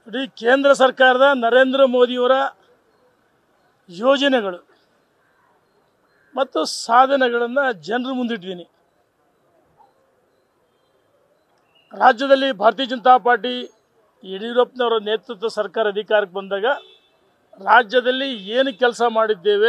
ಇಡೀ ಕೇಂದ್ರ ಸರ್ಕಾರದ ನರೇಂದ್ರ ಮೋದಿಯವರ ಯೋಜನೆಗಳು ಮತ್ತು ಸಾಧನೆಗಳನ್ನು ಜನರ ಮುಂದಿಟ್ಟಿದ್ದೀನಿ ರಾಜ್ಯದಲ್ಲಿ ಭಾರತೀಯ ಜನತಾ ಪಾರ್ಟಿ ಯಡಿಯೂರಪ್ಪನವರ ನೇತೃತ್ವ ಸರ್ಕಾರ ಅಧಿಕಾರಕ್ಕೆ ಬಂದಾಗ ರಾಜ್ಯದಲ್ಲಿ ಏನು ಕೆಲಸ ಮಾಡಿದ್ದೇವೆ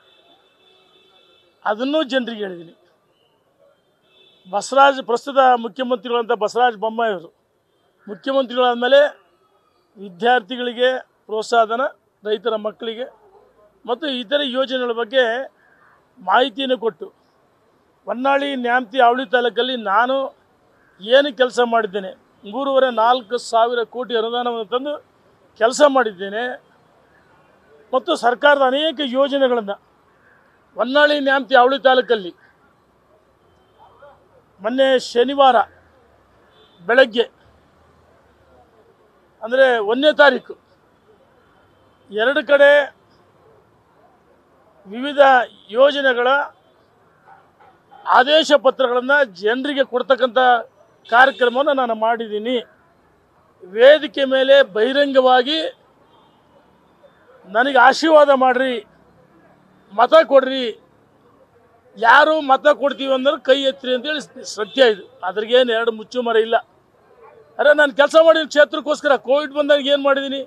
ಅದನ್ನೂ ಜನರಿಗೆ ಹೇಳಿದ್ದೀನಿ ಬಸವರಾಜ್ ಪ್ರಸ್ತುತ ಮುಖ್ಯಮಂತ್ರಿಗಳಂತ ಬಸವರಾಜ ಬೊಮ್ಮಾಯಿಯವರು ಮುಖ್ಯಮಂತ್ರಿಗಳಾದಮೇಲೆ ವಿದ್ಯಾರ್ಥಿಗಳಿಗೆ ಪ್ರೋತ್ಸಾಹಧನ ರೈತರ ಮಕ್ಕಳಿಗೆ ಮತ್ತು ಇತರೆ ಯೋಜನೆಗಳ ಬಗ್ಗೆ ಮಾಹಿತಿಯನ್ನು ಕೊಟ್ಟು ಹೊನ್ನಾಳಿ ನ್ಯಾಮತಿ ಅವಳಿ ತಾಲೂಕಲ್ಲಿ ನಾನು ಏನು ಕೆಲಸ ಮಾಡಿದ್ದೇನೆ ಮೂರುವರೆ ನಾಲ್ಕು ಸಾವಿರ ಕೋಟಿ ಅನುದಾನವನ್ನು ತಂದು ಕೆಲಸ ಮಾಡಿದ್ದೇನೆ ಮತ್ತು ಸರ್ಕಾರದ ಅನೇಕ ಯೋಜನೆಗಳನ್ನು ಹೊನ್ನಾಳಿ ನ್ಯಾಮತಿ ಅವಳಿ ತಾಲೂಕಲ್ಲಿ ಮೊನ್ನೆ ಶನಿವಾರ ಬೆಳಗ್ಗೆ ಅಂದರೆ ಒಂದನೇ ತಾರೀಕು ಎರಡು ಕಡೆ ವಿವಿಧ ಯೋಜನೆಗಳ ಆದೇಶ ಪತ್ರಗಳನ್ನು ಜನರಿಗೆ ಕೊಡ್ತಕ್ಕಂಥ ಕಾರ್ಯಕ್ರಮವನ್ನು ನಾನು ಮಾಡಿದ್ದೀನಿ ವೇದಿಕೆ ಮೇಲೆ ಬಹಿರಂಗವಾಗಿ ನನಗೆ ಆಶೀರ್ವಾದ ಮಾಡಿರಿ ಮತ ಕೊಡ್ರಿ ಯಾರು ಮತ ಕೊಡ್ತೀವಿ ಅಂದ್ರೆ ಕೈ ಎತ್ತಿರಿ ಅಂತೇಳಿ ಸತ್ಯ ಇದು ಅದ್ರಿಗೇನು ಎರಡು ಮುಚ್ಚು ಮರ ಇಲ್ಲ ಅರೆ ನಾನು ಕೆಲಸ ಮಾಡಿದ್ದೀನಿ ಕ್ಷೇತ್ರಕ್ಕೋಸ್ಕರ ಕೋವಿಡ್ ಬಂದಾಗ ಏನು ಮಾಡಿದ್ದೀನಿ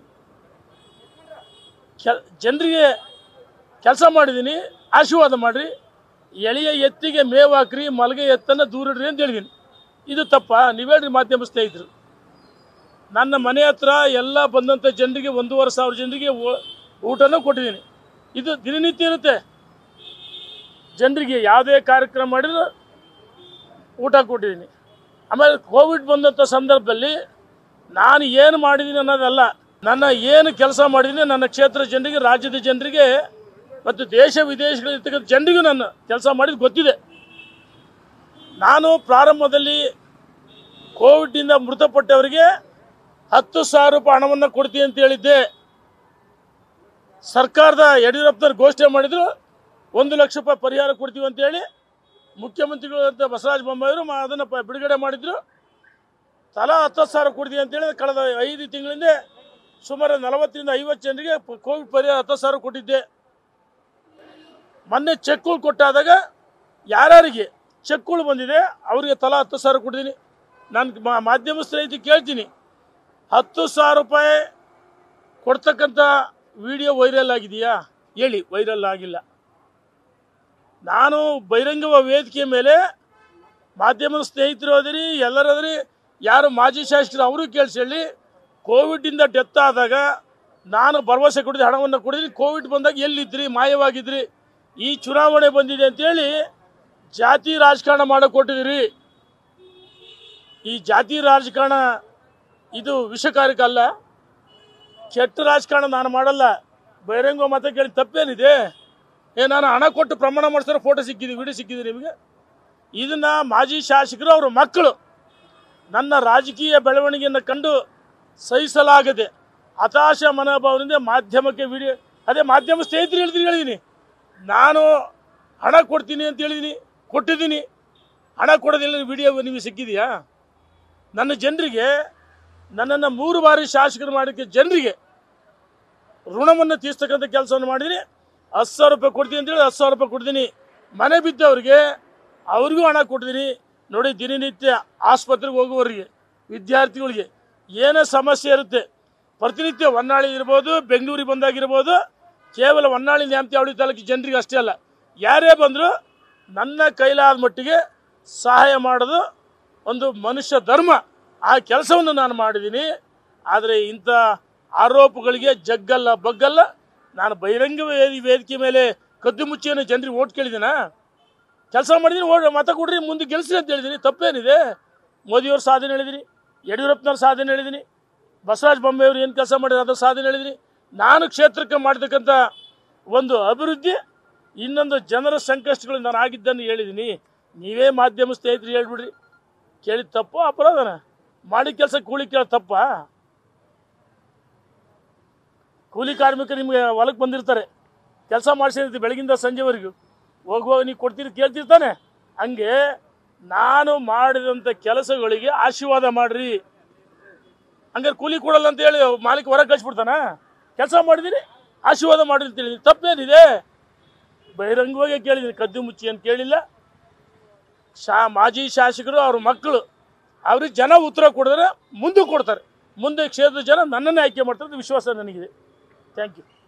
ಕೆಲ್ ಜನರಿಗೆ ಕೆಲಸ ಮಾಡಿದ್ದೀನಿ ಆಶೀರ್ವಾದ ಮಾಡಿರಿ ಎಳೆಯ ಎತ್ತಿಗೆ ಮೇವು ಹಾಕ್ರಿ ಮಲಗೆ ಎತ್ತನ್ನು ದೂರಿಡ್ರಿ ಅಂತ ಹೇಳಿದ್ದೀನಿ ಇದು ತಪ್ಪ ನೀವೇಳ್ರಿ ಮಾಧ್ಯಮ ಸ್ನೇಹಿತರು ನನ್ನ ಮನೆ ಹತ್ರ ಎಲ್ಲ ಬಂದಂಥ ಜನರಿಗೆ ಒಂದೂವರೆ ಸಾವಿರ ಜನರಿಗೆ ಊ- ಊಟನೂ ಕೊಟ್ಟಿದ್ದೀನಿ ಇದು ದಿನನಿತ್ಯ ಇರುತ್ತೆ ಜನರಿಗೆ ಯಾವುದೇ ಕಾರ್ಯಕ್ರಮ ಮಾಡಿದ್ರು ಊಟ ಕೊಟ್ಟಿದ್ದೀನಿ ಆಮೇಲೆ ಕೋವಿಡ್ ಬಂದಂಥ ಸಂದರ್ಭದಲ್ಲಿ ನಾನು ಏನು ಮಾಡಿದ್ದೀನಿ ಅನ್ನೋದಲ್ಲ ನನ್ನ ಏನು ಕೆಲಸ ಮಾಡಿದ್ದೀನಿ ನನ್ನ ಕ್ಷೇತ್ರ ಜನರಿಗೆ ರಾಜ್ಯದ ಜನರಿಗೆ ಮತ್ತು ದೇಶ ವಿದೇಶಗಳಿರ್ತಕ್ಕಂಥ ಜನರಿಗೂ ನಾನು ಕೆಲಸ ಮಾಡಿದ್ದು ಗೊತ್ತಿದೆ ನಾನು ಪ್ರಾರಂಭದಲ್ಲಿ ಕೋವಿಡ್ನಿಂದ ಮೃತಪಟ್ಟವರಿಗೆ ಹತ್ತು ಸಾವಿರ ರೂಪಾಯಿ ಹಣವನ್ನು ಕೊಡ್ತೀನಿ ಅಂತ ಹೇಳಿದ್ದೆ ಸರ್ಕಾರದ ಯಡಿಯೂರಪ್ಪನವ್ರು ಘೋಷಣೆ ಮಾಡಿದ್ರು ಒಂದು ಲಕ್ಷ ರೂಪಾಯಿ ಪರಿಹಾರ ಕೊಡ್ತೀವಿ ಅಂತೇಳಿ ಮುಖ್ಯಮಂತ್ರಿಗಳು ಅಂತ ಬಸವರಾಜ ಬೊಮ್ಮಾಯಿಯವರು ಮಾ- ಅದನ್ನು ಪ- ಬಿಡುಗಡೆ ಮಾಡಿದ್ರು ತಲಾ ಹತ್ತು ಸಾವಿರ ಕೊಡ್ತೀವಿ ಅಂತೇಳಿ ಕಳೆದ ಐದು ತಿಂಗಳಿಂದ ಸುಮಾರು ನಲವತ್ತರಿಂದ ಐವತ್ತು ಜನರಿಗೆ ಪ- ಕೋವಿಡ್ ಪರಿಹಾರ ಹತ್ತು ಸಾವಿರ ಕೊಟ್ಟಿದ್ದೆ ಮೊನ್ನೆ ಚೆಕ್ಗಳು ಕೊಟ್ಟಾದಾಗ ಯಾರ್ಯಾರಿಗೆ ಚೆಕ್ಗಳು ಬಂದಿದೆ ಅವರಿಗೆ ತಲಾ ಹತ್ತು ಸಾವಿರ ಕೊಟ್ಟಿದ್ದೀನಿ ನಾನು ಮಾ- ಮಾಧ್ಯಮ ಸ್ನೇಹಿತ ಕೇಳ್ತೀನಿ ಹತ್ತು ಸಾವಿರ ರೂಪಾಯಿ ಕೊಡ್ತಕ್ಕಂಥ ವಿಡಿಯೋ ವೈರಲ್ ಆಗಿದೆಯಾ ಹೇಳಿ ವೈರಲ್ ಆಗಿಲ್ಲ ನಾನು ಬಹಿರಂಗ ವೇದಿಕೆ ಮೇಲೆ ಮಾಧ್ಯಮದ ಸ್ನೇಹಿತರು ಅದಿರಿ ಎಲ್ಲರದ್ರಿ ಯಾರು ಮಾಜಿ ಶಾಸಕರು ಅವರು ಕೇಳಿಸಿ ಹೇಳಿ ಕೋವಿಡ್ನಿಂದ ಡೆತ್ ಆದಾಗ ನಾನು ಭರವಸೆ ಕೊಡಿದ ಹಣವನ್ನು ಕೊಡಿದ್ರಿ ಕೋವಿಡ್ ಬಂದಾಗ ಎಲ್ಲಿದ್ರಿ ಮಾಯವಾಗಿದ್ರಿ ಈ ಚುನಾವಣೆ ಬಂದಿದೆ ಅಂತೇಳಿ ಜಾತಿ ರಾಜಕಾರಣ ಮಾಡಕ್ಕೆ ಕೊಟ್ಟಿದ್ದೀರಿ ಈ ಜಾತಿ ರಾಜಕಾರಣ ಇದು ವಿಷಕಾರಕಲ್ಲ ಕೆಟ್ಟ ರಾಜಕಾರಣ ನಾನು ಮಾಡಲ್ಲ ಬಹಿರಂಗ ಮತ ಕೇಳಿ ತಪ್ಪೇನಿದೆ ಏ ನಾನು ಹಣ ಕೊಟ್ಟು ಪ್ರಮಾಣ ಮಾಡಿಸಿದ್ರೆ ಫೋಟೋ ಸಿಕ್ಕಿದೆ ವಿಡಿಯೋ ಸಿಕ್ಕಿದೆ ನಿಮಗೆ ಇದನ್ನ ಮಾಜಿ ಶಾಸಕರು ಅವರ ಮಕ್ಕಳು ನನ್ನ ರಾಜಕೀಯ ಬೆಳವಣಿಗೆಯನ್ನು ಕಂಡು ಸಹಿಸಲಾಗದೆ ಹತಾಶ ಮನೋಭಾವದಿಂದ ಮಾಧ್ಯಮಕ್ಕೆ ವಿಡಿಯೋ ಅದೇ ಮಾಧ್ಯಮ ಸ್ನೇಹಿತರು ಹೇಳಿದ್ರು ಹೇಳಿದ್ದೀನಿ ನಾನು ಹಣ ಕೊಡ್ತೀನಿ ಅಂತ ಹೇಳಿದ್ದೀನಿ ಕೊಟ್ಟಿದ್ದೀನಿ ಹಣ ಕೊಡೋದಿಲ್ಲ ವಿಡಿಯೋ ನಿಮಗೆ ಸಿಕ್ಕಿದೆಯಾ ನನ್ನ ಜನರಿಗೆ ನನ್ನನ್ನು ಮೂರು ಬಾರಿ ಶಾಸಕರು ಮಾಡೋಕ್ಕೆ ಜನರಿಗೆ ಋಣವನ್ನು ತೀರ್ತಕ್ಕಂಥ ಕೆಲಸವನ್ನು ಮಾಡಿದ್ದೀನಿ ಹತ್ತು ಸಾವಿರ ರೂಪಾಯಿ ಕೊಡ್ತೀನಿ ಅಂತೇಳಿ ಹತ್ತು ಸಾವಿರ ರೂಪಾಯಿ ಕೊಡ್ತೀನಿ ಮನೆ ಬಿದ್ದವ್ರಿಗೆ ಅವ್ರಿಗೂ ಹಣ ಕೊಡ್ತೀನಿ ನೋಡಿ ದಿನನಿತ್ಯ ಆಸ್ಪತ್ರೆಗೆ ಹೋಗುವವರಿಗೆ ವಿದ್ಯಾರ್ಥಿಗಳಿಗೆ ಏನೇ ಸಮಸ್ಯೆ ಇರುತ್ತೆ ಪ್ರತಿನಿತ್ಯ ಹೊನ್ನಾಳಿ ಇರ್ಬೋದು ಬೆಂಗಳೂರಿಗೆ ಬಂದಾಗಿರ್ಬೋದು ಕೇವಲ ಹೊನ್ನಾಳಿ ನ್ಯಾಮತಿ ಅವಳಿ ತಾಲೂಕು ಜನರಿಗೆ ಅಷ್ಟೇ ಅಲ್ಲ ಯಾರೇ ಬಂದರೂ ನನ್ನ ಕೈಲಾದ ಮಟ್ಟಿಗೆ ಸಹಾಯ ಮಾಡೋದು ಒಂದು ಮನುಷ್ಯ ಧರ್ಮ ಆ ಕೆಲಸವನ್ನು ನಾನು ಮಾಡಿದ್ದೀನಿ ಆದರೆ ಇಂಥ ಆರೋಪಗಳಿಗೆ ಜಗ್ಗಲ್ಲ ಬಗ್ಗಲ್ಲ ನಾನು ಬಹಿರಂಗ ವೇದಿ ವೇದಿಕೆ ಮೇಲೆ ಕದ್ದು ಮುಚ್ಚಿಯನ್ನು ಜನರಿಗೆ ಓಟ್ ಕೇಳಿದ್ದೀನ ಕೆಲಸ ಮಾಡಿದ್ದೀನಿ ಓಟ್ ಮತ ಕೊಡ್ರಿ ಮುಂದೆ ಗೆಲ್ಸಿ ಅಂತ ಹೇಳಿದ್ದೀನಿ ತಪ್ಪೇನಿದೆ ಮೋದಿಯವ್ರ ಸಾಧನೆ ಹೇಳಿದ್ದೀನಿ ಯಡಿಯೂರಪ್ಪನವ್ರ ಸಾಧನೆ ಹೇಳಿದ್ದೀನಿ ಬಸವರಾಜ ಬೊಮ್ಮೆಯವರು ಏನು ಕೆಲಸ ಮಾಡಿದ್ರು ಅದ್ರ ಸಾಧನೆ ಹೇಳಿದ್ದೀನಿ ನಾನು ಕ್ಷೇತ್ರಕ್ಕೆ ಮಾಡತಕ್ಕಂಥ ಒಂದು ಅಭಿವೃದ್ಧಿ ಇನ್ನೊಂದು ಜನರ ಸಂಕಷ್ಟಗಳು ನಾನು ಆಗಿದ್ದನ್ನು ಹೇಳಿದ್ದೀನಿ ನೀವೇ ಮಾಧ್ಯಮ ಸ್ನೇಹಿತರು ಹೇಳ್ಬಿಡ್ರಿ ಕೇಳಿದ ತಪ್ಪು ಅಪರಾಧನ ಮಾಡಿ ಕೆಲಸ ಕೂಲಿ ಕೇಳ ತಪ್ಪ ಕೂಲಿ ಕಾರ್ಮಿಕರು ನಿಮಗೆ ಹೊಲಕ್ಕೆ ಬಂದಿರ್ತಾರೆ ಕೆಲಸ ಮಾಡಿಸಿರ್ತೀವಿ ಬೆಳಗಿಂದ ಸಂಜೆವರೆಗೂ ಹೋಗುವಾಗ ನೀವು ಕೊಡ್ತೀರಿ ಕೇಳ್ತಿರ್ತಾನೆ ಹಂಗೆ ನಾನು ಮಾಡಿದಂಥ ಕೆಲಸಗಳಿಗೆ ಆಶೀರ್ವಾದ ಮಾಡ್ರಿ ಹಂಗಾರೆ ಕೂಲಿ ಕೊಡಲ್ಲ ಅಂತ ಹೇಳಿ ಮಾಲೀಕ ಹೊರಗೆ ಕಳಿಸ್ಬಿಡ್ತಾನ ಕೆಲಸ ಮಾಡಿದ್ದೀನಿ ಆಶೀರ್ವಾದ ಮಾಡಿದ್ದೀನಿ ಅಂತ ಹೇಳಿದ್ದೀನಿ ತಪ್ಪೇನಿದೆ ಬಹಿರಂಗವಾಗಿ ಕೇಳಿದ್ದೀನಿ ಕದ್ದು ಮುಚ್ಚಿ ಅಂತ ಕೇಳಿಲ್ಲ ಶಾ ಮಾಜಿ ಶಾಸಕರು ಅವ್ರ ಮಕ್ಕಳು ಅವ್ರಿಗೆ ಜನ ಉತ್ತರ ಕೊಡಿದ್ರೆ ಮುಂದೆ ಕೊಡ್ತಾರೆ ಮುಂದೆ ಕ್ಷೇತ್ರದ ಜನ ನನ್ನನ್ನೇ ಆಯ್ಕೆ ಮಾಡ್ತಾರೆ ಅಂತ ವಿಶ್ವಾಸ ನನಗಿದೆ ಥ್ಯಾಂಕ್ ಯು